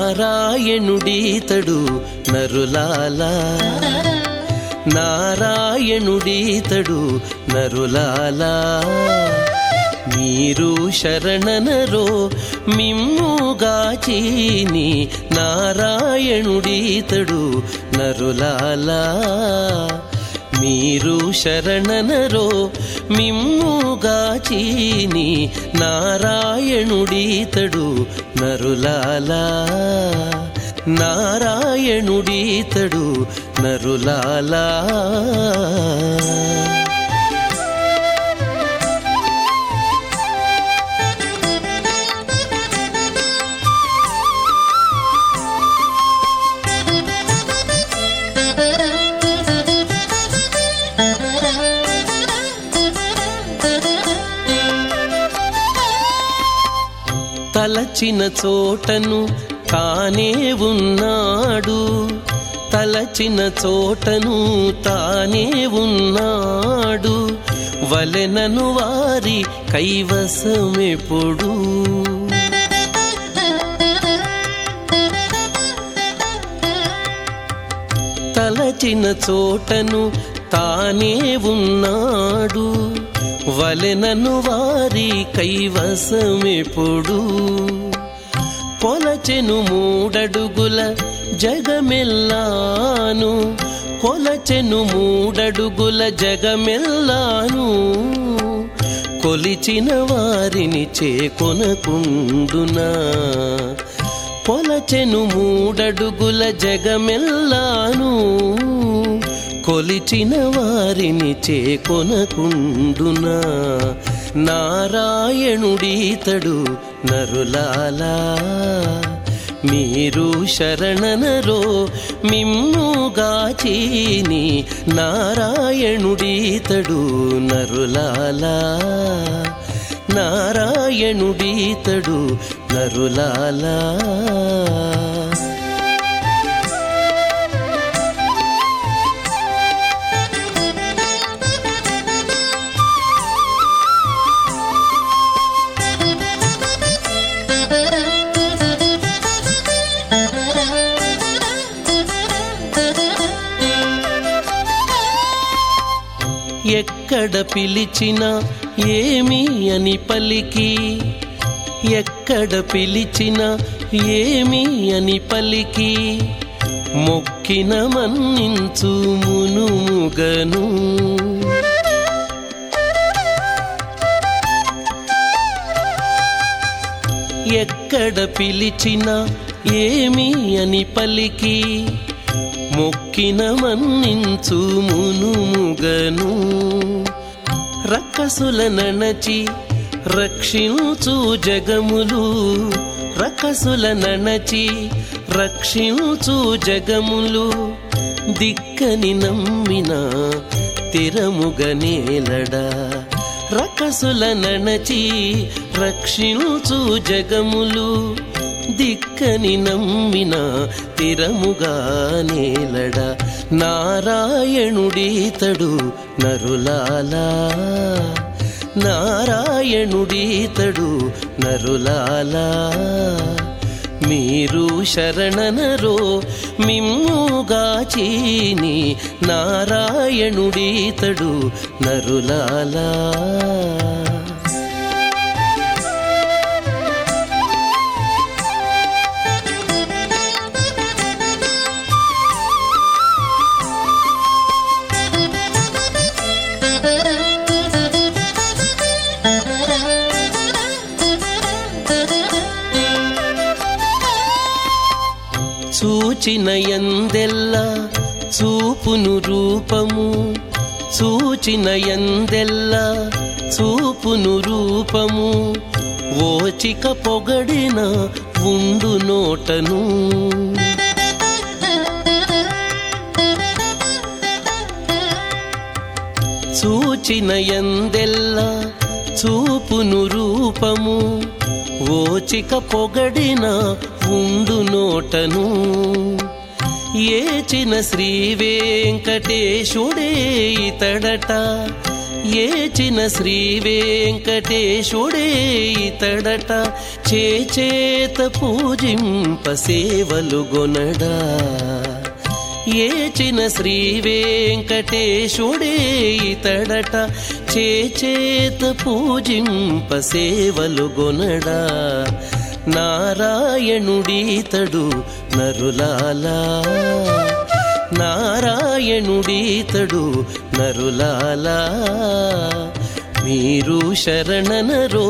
నారాయణుడీతడు నరులాలా నారాయణుడీతడు నరులాలా మీరు శరణనరో మిమ్ముగాచీని నారాయణుడీతడు నరులాలా మీరు శరణనరో మిమ్ముగాచీని నారాయణుడీతడు నరులాలా నారాయణుడీతడు నరులాలా తలచిన చోటను తానే ఉన్నాడు తలచిన చోటను తానే ఉన్నాడు వలెనను వారి కైవసమెప్పుడు తలచిన చోటను తానే ఉన్నాడు వలెనను వారి కైవసమెప్పుడు కొలచెను మూడడుగుల జగమెల్లాను కొలచెను మూడడుగుల జగమెల్లాను కొలిచిన వారిని చేకొనకుండునా కొలచెను మూడడుగుల జగమెల్లాను కొలిచిన వారిని చేకొనకుండునా నారాయణుడీతడు నరులాలా మీరు శరణనరో మిమ్ముగాచీని నారాయణుడీతడు నరులాలా నారాయణుడీతడు నరులాలా ఎక్కడ పిలిచినా ఏమి అని పలికి ఎక్కడ పిలిచినా ఏమి అని పలికి మొక్కిన మన్నించు మునుముగను ఎక్కడ పిలిచినా ఏమి అని పలికి మొక్కిన మన్నించు మునుముగను రక్కసుల నణచి రక్షించు జగములు రకసుల నణచి రక్షించు జగములు దిక్కని నమ్మిన తిరముగనేలడా రకసుల నణచి రక్షించు జగములు దిక్కని నమ్మిన తిరముగా నేలడ నారాయణుడీతడు నరులాలా నారాయణుడీతడు నరులాలా మీరు శరణనరో మిమ్ముగాచీని నారాయణుడీతడు నరులాలా చూచిన ఎందెల్ల చూపును రూపము చూచిన ఎందెల్ల చూపును రూపము ఓచిక పొగడిన ఉండు నోటను చూచిన ఎందెల్ల చూపును రూపము ఓచిక పొగడిన ఉండు నోటను ఏచిన శ్రీ వెంకటేశుడే ఇతడట ఏచిన శ్రీ వెంకటేశుడే ఇతడట చేచేత పూజింప సేవలు గొనడా ఏచిన శ్రీ వెంకటేశుడే ఇతడట చేచేత పూజింప సేవలు గొనడా నారాయణుడీతడు నరులాలా నారాయణుడీతడు నరులాలా మీరు శరణనరో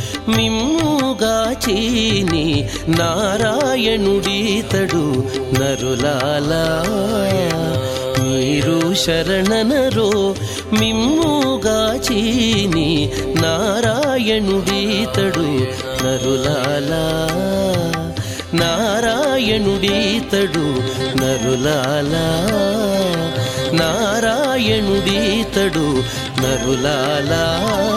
మిమ్ముగాచీని నారాయణుడీతడు నరులాలా మీరు శరణనరో మిమ్ముగాచీని నారాయణుడీతడు నరులాలా నారాయణుడీతడు నరులాలా నారాయణుడీతడు నరులాలా